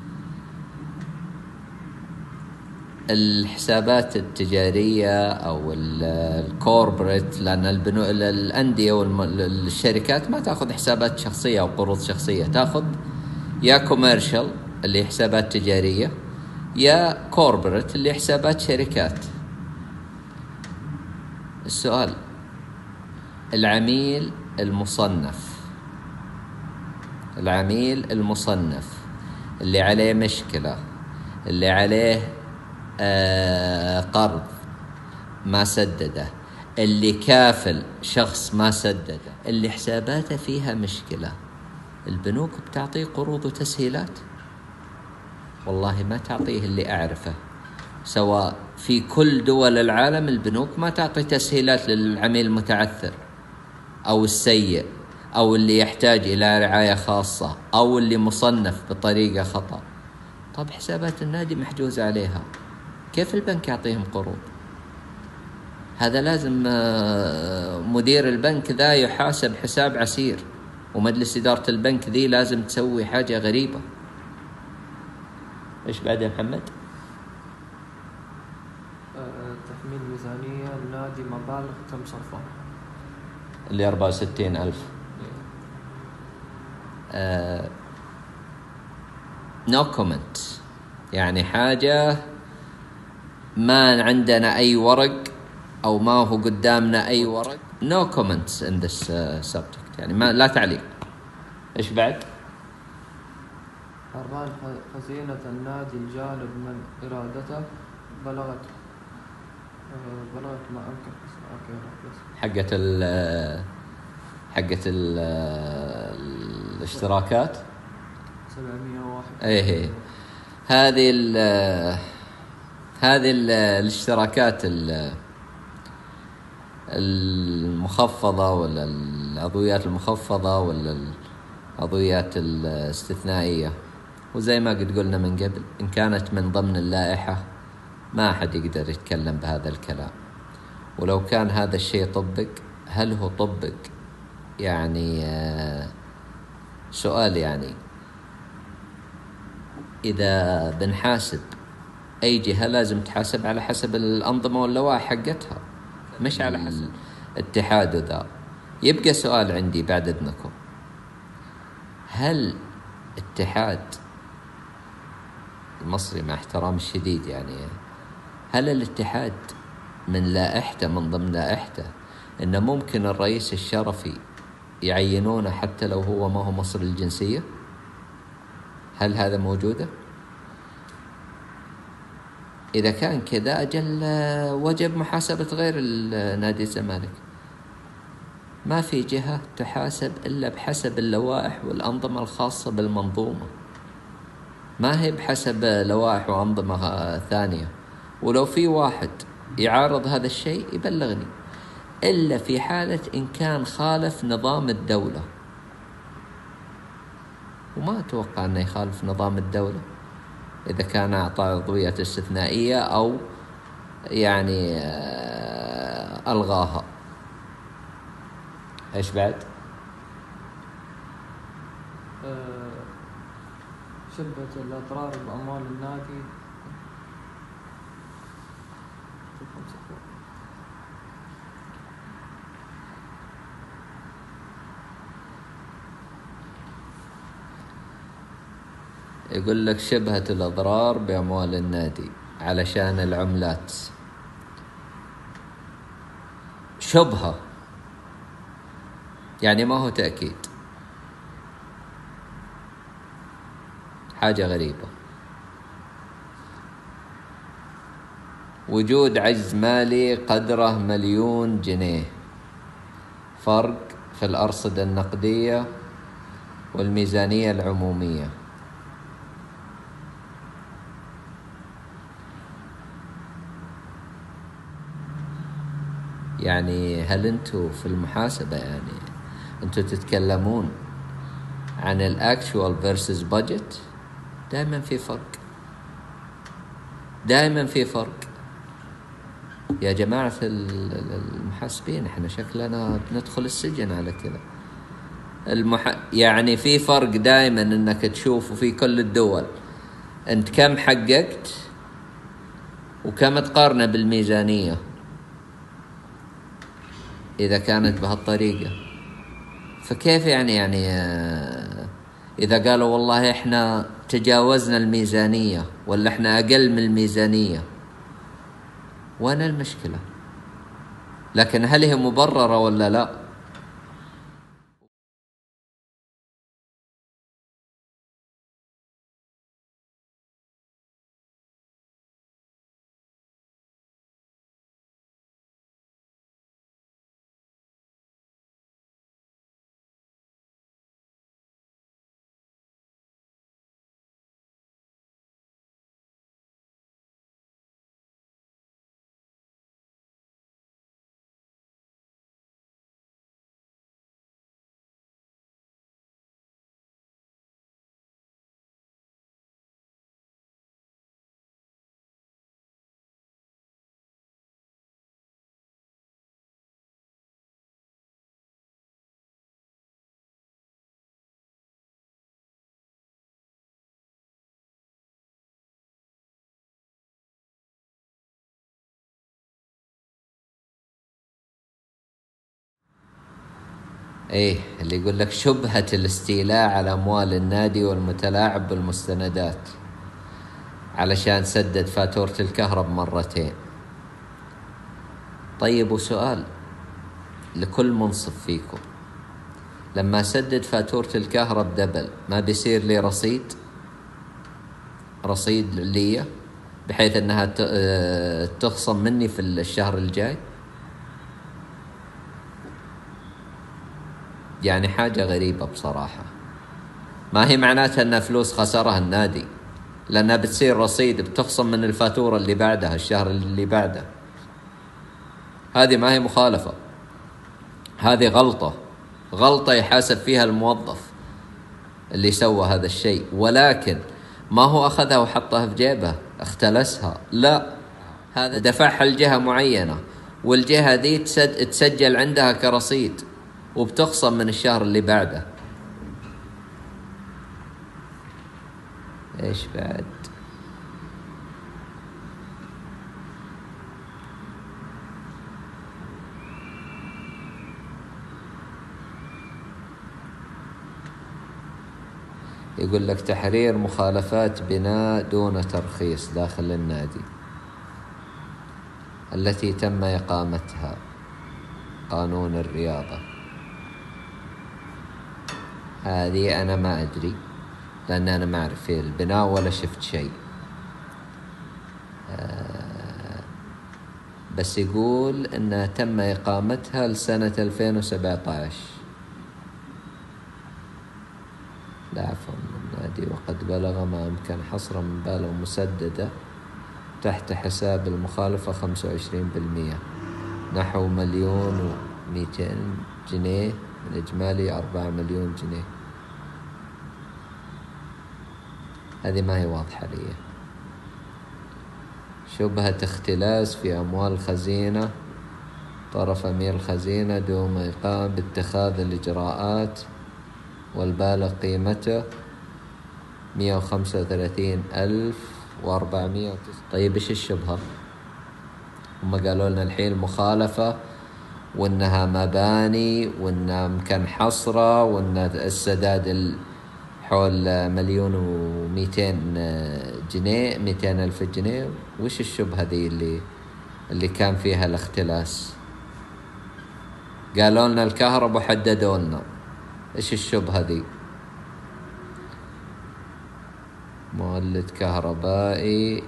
الحسابات التجارية أو ال- الكوربريت لأن البنو... الأندية والشركات ما تأخذ حسابات شخصية أو قروض شخصية تأخذ يا كوميرشال اللي حسابات تجارية يا كوربريت اللي حسابات شركات السؤال العميل المصنف العميل المصنف اللي عليه مشكلة اللي عليه آه قرض ما سدده اللي كافل شخص ما سدد اللي حساباته فيها مشكلة البنوك بتعطيه قروض وتسهيلات والله ما تعطيه اللي أعرفه سواء في كل دول العالم البنوك ما تعطي تسهيلات للعميل المتعثر أو السيء أو اللي يحتاج إلى رعاية خاصة أو اللي مصنف بطريقة خطأ طب حسابات النادي محجوزة عليها كيف البنك يعطيهم قروض هذا لازم آه، مدير البنك ذا يحاسب حساب عسير ومجلس إدارة البنك ذي لازم تسوي حاجة غريبة إيش بعد يا محمد؟ آه، تحميل ميزانية النادي مبالغ تم صرفها اللي 64 ألف نو كومنت يعني حاجة ما عندنا أي ورق أو ما هو قدامنا أي ورق نو كومنتس ان ذس سبجكت يعني ما لا تعليق ايش بعد؟ أربعة خزينة النادي الجانب من إرادته بلغت آه، بلغت ما أمكن أوكي بس حقت ال حقت ال الاشتراكات 701 ايه إيه. هذه ال هذه ال الاشتراكات ال- المخفضة ولا العضويات المخفضة ولا العضويات الاستثنائية وزي ما قد قلنا من قبل إن كانت من ضمن اللائحة ما أحد يقدر يتكلم بهذا الكلام ولو كان هذا الشيء طبق هل هو طبق يعني آه، سؤال يعني إذا بنحاسب أي جهة لازم تحاسب على حسب الأنظمة واللوائح حقتها مش على حسب اتحاد ذا يبقى سؤال عندي بعد إذنكم هل اتحاد المصري مع احترام الشديد يعني هل الاتحاد من لائحته من ضمن لائحته انه ممكن الرئيس الشرفي يعينونه حتى لو هو ما هو مصري الجنسيه؟ هل هذا موجوده؟ إذا كان كذا أجل آه، وجب محاسبة غير ال- نادي الزمالك ما في جهة تحاسب إلا بحسب اللوائح والأنظمة الخاصة بالمنظومة ما هي بحسب لوائح وأنظمة آه، ثانية ولو في واحد يعارض هذا الشيء يبلغني إلا في حالة إن كان خالف نظام الدولة وما أتوقع أنه يخالف نظام الدولة إذا كان أعطى عضوية استثنائية أو يعني آه، ألغاها إيش بعد؟ آه، شبهة الأضرار بأموال النادي شوفهم صفر. يقول لك شبهة الأضرار بأموال النادي علشان العملات شبهة يعني ما هو تأكيد حاجة غريبة وجود عجز مالي قدره مليون جنيه فرق في الأرصدة النقدية والميزانية العمومية يعني هل انتم في المحاسبة يعني انتم تتكلمون عن الاكشوال فيرسز بادجت دائما في فرق دائما في فرق يا جماعة ال- ال- المحاسبين احنا شكلنا بندخل السجن على كذا المح... يعني في فرق دائما انك تشوف في كل الدول انت كم حققت وكم تقارنه بالميزانيه إذا كانت بهالطريقة فكيف يعني يعني آه، إذا قالوا والله إحنا تجاوزنا الميزانية ولا إحنا أقل من الميزانية وين المشكلة لكن هل هي مبررة ولا لا ايه اللي يقول لك شبهة الاستيلاء على اموال النادي والمتلاعب بالمستندات علشان سدد فاتورة الكهرب مرتين طيب وسؤال لكل منصف فيكم لما سدد فاتورة الكهرب دبل ما بيصير لي رصيد رصيد لي بحيث انها ت- آه، تخصم مني في الشهر الجاي يعني حاجة غريبة بصراحة ما هي معناتها انها فلوس خسرها النادي لانها بتصير رصيد بتخصم من الفاتورة اللي بعدها الشهر اللي بعده هذه ما هي مخالفة هذه غلطة غلطة يحاسب فيها الموظف اللي سوى هذا الشيء ولكن ما هو أخذها وحطها في جيبه اختلسها لا هذا دفعها لجهة معينة والجهة ذي تسد- تسجل عندها كرصيد وبتخصم من الشهر اللي بعده ايش بعد يقول لك تحرير مخالفات بناء دون ترخيص داخل النادي التي تم إقامتها قانون الرياضة هذه أنا ما أدري لأن أنا ما أعرف في البناء ولا شفت شيء آه، بس يقول أنها تم إقامتها لسنة 2017 لا عفوا النادي وقد بلغ ما أمكن حصر مبالغ مسددة تحت حساب المخالفة خمسة وعشرين بالمية نحو مليون ومئتين جنيه من إجمالي أربعة مليون جنيه هذه ما هي واضحة لي شبهة اختلاس في أموال الخزينة طرف أمير الخزينة دون إقامة باتخاذ الإجراءات والبالغ قيمته مية وخمسة وثلاثين ألف وأربعمية طيب إيش الشبهة هم قالوا لنا الحين مخالفة وإنها مباني وإنها مكان حصرة وإن السداد ال- حول مليون ومئتين جنيه مئتين ألف جنيه وش الشبهة ذي اللي اللي كان فيها الاختلاس قالوا لنا الكهرب وحددوا لنا ايش الشبهة ذي مولد كهربائي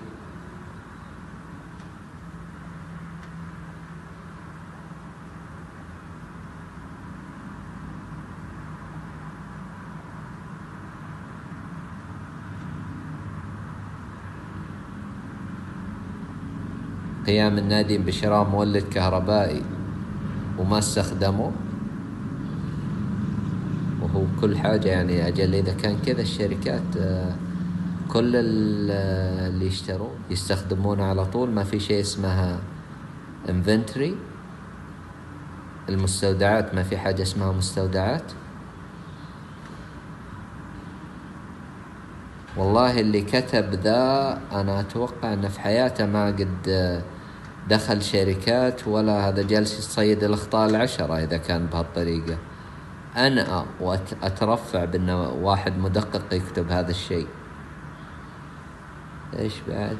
قيام النادي بشراء مولد كهربائي وما استخدمه وهو كل حاجة يعني أجل إذا كان كذا الشركات آه، كل ال- آه، اللي يشترون يستخدمونه على طول ما في شيء اسمها انفنتري المستودعات ما في حاجة اسمها مستودعات والله اللي كتب ذا أنا أتوقع أنه في حياته ما قد آه، دخل شركات ولا هذا جالس يصيد الأخطاء العشرة إذا كان بهالطريقة أنا وأترفع بأن واحد مدقق يكتب هذا الشيء إيش بعد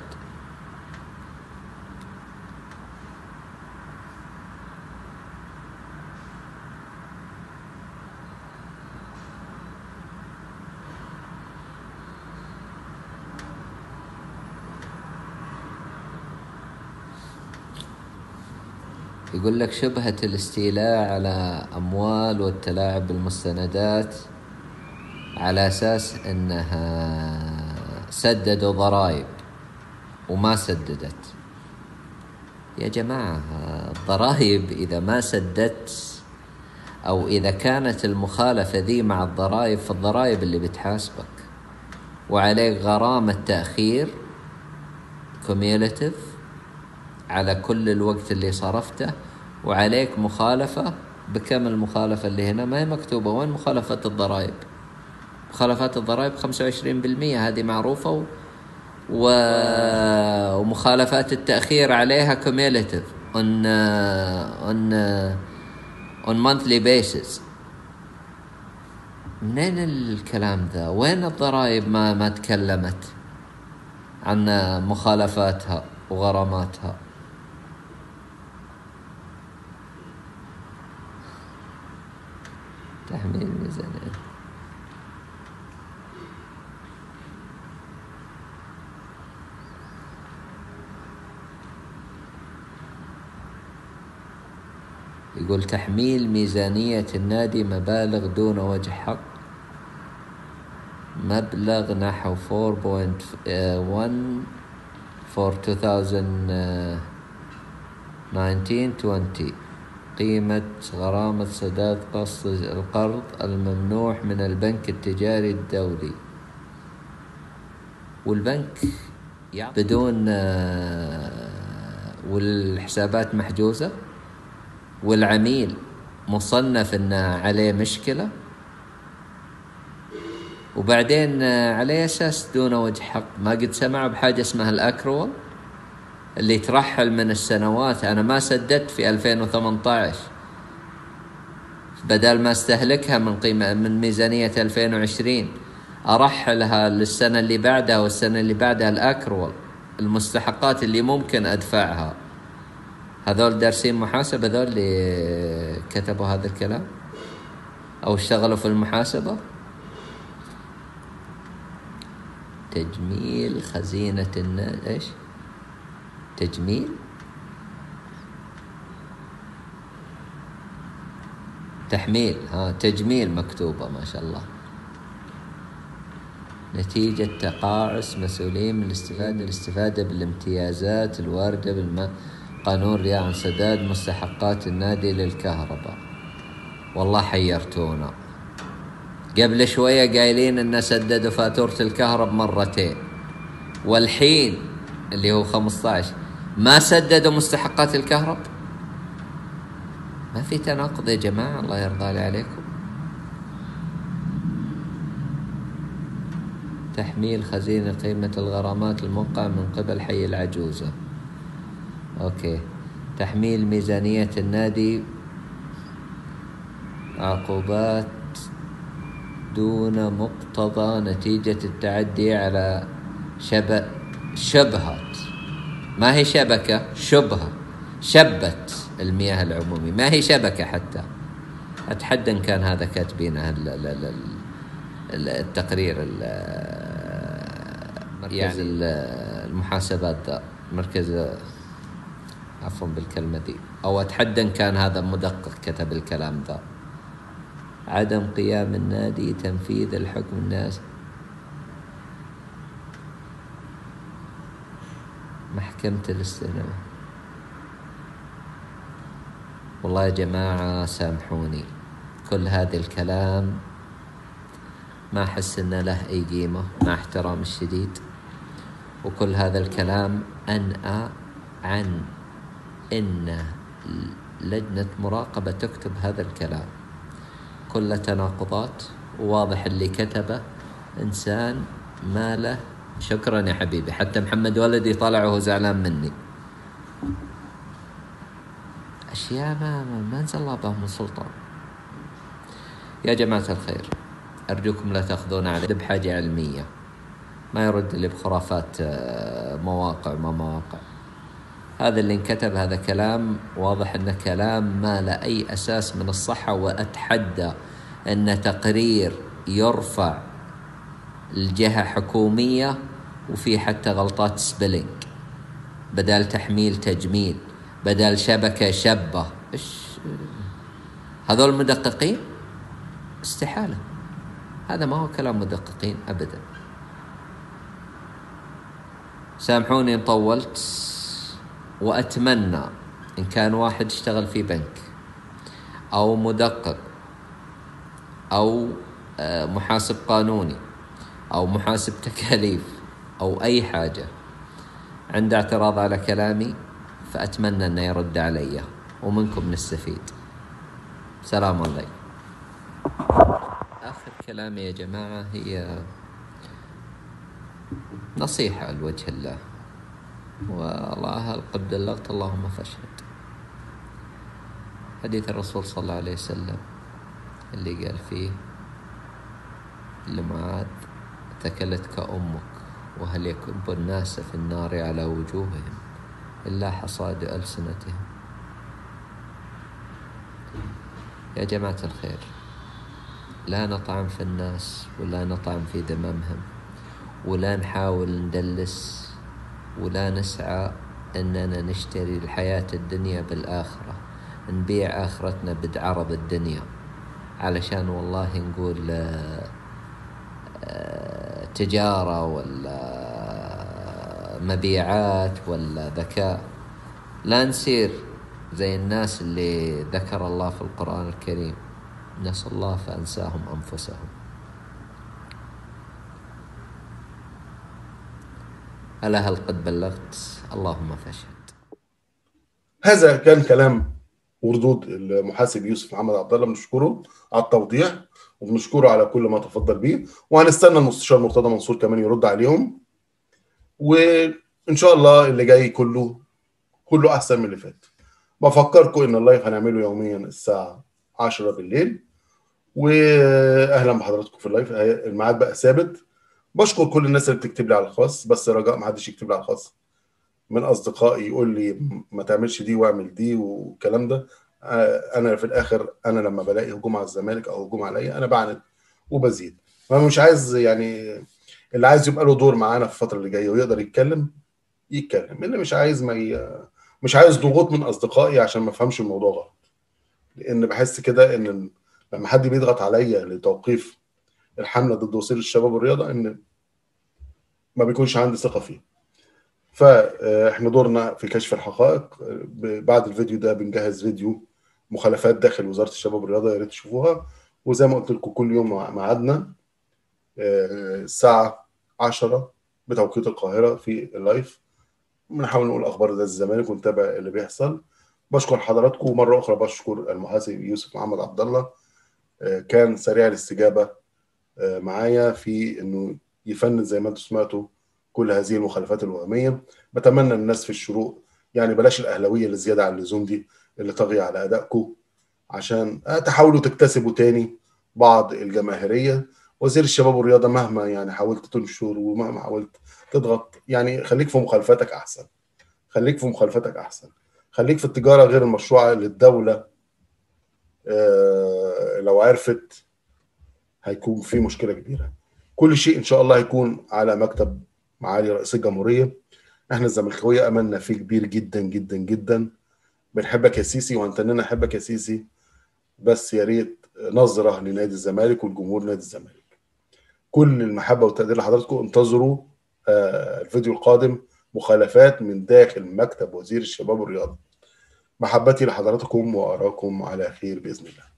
يقول لك شبهة الاستيلاء على أموال والتلاعب بالمستندات على أساس أنها سددوا ضرائب وما سددت يا جماعة الضرائب إذا ما سددت أو إذا كانت المخالفة ذي مع الضرائب فالضرائب اللي بتحاسبك وعليك غرامة تأخير كوميوليتيف على كل الوقت اللي صرفته وعليك مخالفة بكم المخالفة اللي هنا ما هي مكتوبة وين مخالفة الضرائب مخالفات الضرائب خمسة وعشرين بالمية هذه معروفة و... و... ومخالفات التأخير عليها cumulative on uh, on uh, on monthly basis منين الكلام ذا وين الضرائب ما ما تكلمت عن مخالفاتها وغراماتها تحميل ميزانية يقول تحميل ميزانية النادي مبالغ دون وجه حق مبلغ نحو 4.1 for 2019-20 قيمة غرامة سداد قسط القرض الممنوح من البنك التجاري الدولي والبنك يعطي بدون آه، والحسابات محجوزة والعميل مصنف انه عليه مشكلة وبعدين آه، على اساس دون وجه حق ما قد سمع بحاجة اسمها الاكرول اللي ترحل من السنوات انا ما سددت في 2018 بدل ما استهلكها من قيمة من ميزانية 2020 ارحلها للسنة اللي بعدها والسنة اللي بعدها الاكرول المستحقات اللي ممكن ادفعها هذول دارسين محاسبة هذول اللي كتبوا هذا الكلام او اشتغلوا في المحاسبة تجميل خزينة الناس ايش تجميل تحميل ها تجميل مكتوبة ما شاء الله نتيجة تقاعس مسؤولين من الاستفادة الاستفادة بالامتيازات الواردة بالم قانون رياء عن سداد مستحقات النادي للكهرباء والله حيرتونا قبل شوية قايلين ان سددوا فاتورة الكهرب مرتين والحين اللي هو 15 ما سددوا مستحقات الكهرب ما في تناقض يا جماعة الله يرضى لي عليكم تحميل خزينة قيمة الغرامات الموقعة من قبل حي العجوزة أوكي تحميل ميزانية النادي عقوبات دون مقتضى نتيجة التعدي على شبه شبهات ما هي شبكة شبهة شبت المياه العمومي ما هي شبكة حتى أتحدى إن كان هذا كاتبينه التقرير يعني المحاسبات ذا مركز عفوا بالكلمة دي أو أتحدى إن كان هذا مدقق كتب الكلام ذا عدم قيام النادي تنفيذ الحكم الناس محكمة الاستئناف والله يا جماعة سامحوني كل هذا الكلام ما أحس إن له أي قيمة مع احترام الشديد وكل هذا الكلام أنأى عن إن لجنة مراقبة تكتب هذا الكلام كل تناقضات وواضح اللي كتبه إنسان ما له شكرا يا حبيبي حتى محمد ولدي طلع وهو زعلان مني أشياء ما ما أنزل الله بها من سلطان يا جماعة الخير أرجوكم لا تأخذون على بحاجة علمية ما يرد لي بخرافات آه، مواقع ما مواقع هذا اللي انكتب هذا كلام واضح انه كلام ما له اي اساس من الصحه واتحدى ان تقرير يرفع الجهة حكومية وفي حتى غلطات سبيلينج بدل تحميل تجميل بدل شبكة شبة إيش هذول مدققين استحالة هذا ما هو كلام مدققين أبدا سامحوني إن طولت وأتمنى إن كان واحد اشتغل في بنك أو مدقق أو آه، محاسب قانوني أو محاسب تكاليف أو أي حاجة عنده اعتراض على كلامي فأتمنى أنه يرد علي ومنكم نستفيد سلام عليكم آخر كلامي يا جماعة هي نصيحة لوجه الله والله القبد اللغط اللهم فاشهد حديث الرسول صلى الله عليه وسلم اللي قال فيه لمعاذ ثكلتك أمك وهل يكب الناس في النار على وجوههم إلا حصاد ألسنتهم يا جماعة الخير لا نطعن في الناس ولا نطعن في ذممهم ولا نحاول ندلس ولا نسعى اننا نشتري الحياة الدنيا بالآخرة نبيع آخرتنا بعرض الدنيا علشان والله نقول آه، آه، تجارة ولا مبيعات ولا ذكاء لا نصير زي الناس اللي ذكر الله في القرآن الكريم نسوا الله فأنساهم أنفسهم ألا هل قد بلغت اللهم فاشهد هذا كان كلام وردود المحاسب يوسف محمد عبد الله بنشكره على التوضيح وبنشكره على كل ما تفضل بيه وهنستنى المستشار مرتضى منصور كمان يرد عليهم وان شاء الله اللي جاي كله كله احسن من اللي فات بفكركم ان اللايف هنعمله يوميا الساعه 10 بالليل واهلا بحضراتكم في اللايف الميعاد بقى ثابت بشكر كل الناس اللي بتكتب لي على الخاص بس رجاء ما حدش يكتب لي على الخاص من اصدقائي يقول لي ما تعملش دي واعمل دي والكلام ده آه، انا في الاخر انا لما بلاقي هجوم على الزمالك او هجوم عليا انا بعند وبزيد فانا مش عايز يعني اللي عايز يبقى له دور معانا في الفتره اللي جايه ويقدر يتكلم يتكلم اللي مش عايز ما ي... مش عايز ضغوط من اصدقائي عشان ما افهمش الموضوع غلط لان بحس كده ان لما حد بيضغط عليا لتوقيف الحمله ضد وسيله الشباب والرياضه ان ما بيكونش عندي ثقه فيه فاحنا دورنا في كشف الحقائق بعد الفيديو ده بنجهز فيديو مخالفات داخل وزاره الشباب والرياضه يا ريت تشوفوها وزي ما قلت لكم كل يوم ميعادنا آه، الساعه 10 بتوقيت القاهره في اللايف بنحاول نقول اخبار نادي الزمالك ونتابع اللي بيحصل بشكر حضراتكم ومره اخرى بشكر المحاسب يوسف محمد عبد الله آه، كان سريع الاستجابه آه، معايا في انه يفند زي ما انتم سمعتوا كل هذه المخالفات الوهميه بتمنى الناس في الشروق يعني بلاش الاهلاويه اللي زياده عن اللزوم دي اللي طاغيه على ادائكم عشان تحاولوا تكتسبوا تاني بعض الجماهيريه وزير الشباب والرياضه مهما يعني حاولت تنشر ومهما حاولت تضغط يعني خليك في مخالفاتك احسن خليك في مخالفاتك احسن خليك في التجاره غير المشروعه للدوله آه، لو عرفت هيكون في مشكله كبيره كل شيء ان شاء الله هيكون على مكتب معالي رئيس الجمهوريه احنا الزملكاويه املنا فيه كبير جدا جدا جدا بنحبك يا سيسي وانتننا نحبك يا سيسي بس يا ريت نظره لنادي الزمالك والجمهور نادي الزمالك كل المحبه والتقدير لحضراتكم انتظروا آه، الفيديو القادم مخالفات من داخل مكتب وزير الشباب والرياضه محبتي لحضراتكم واراكم على خير باذن الله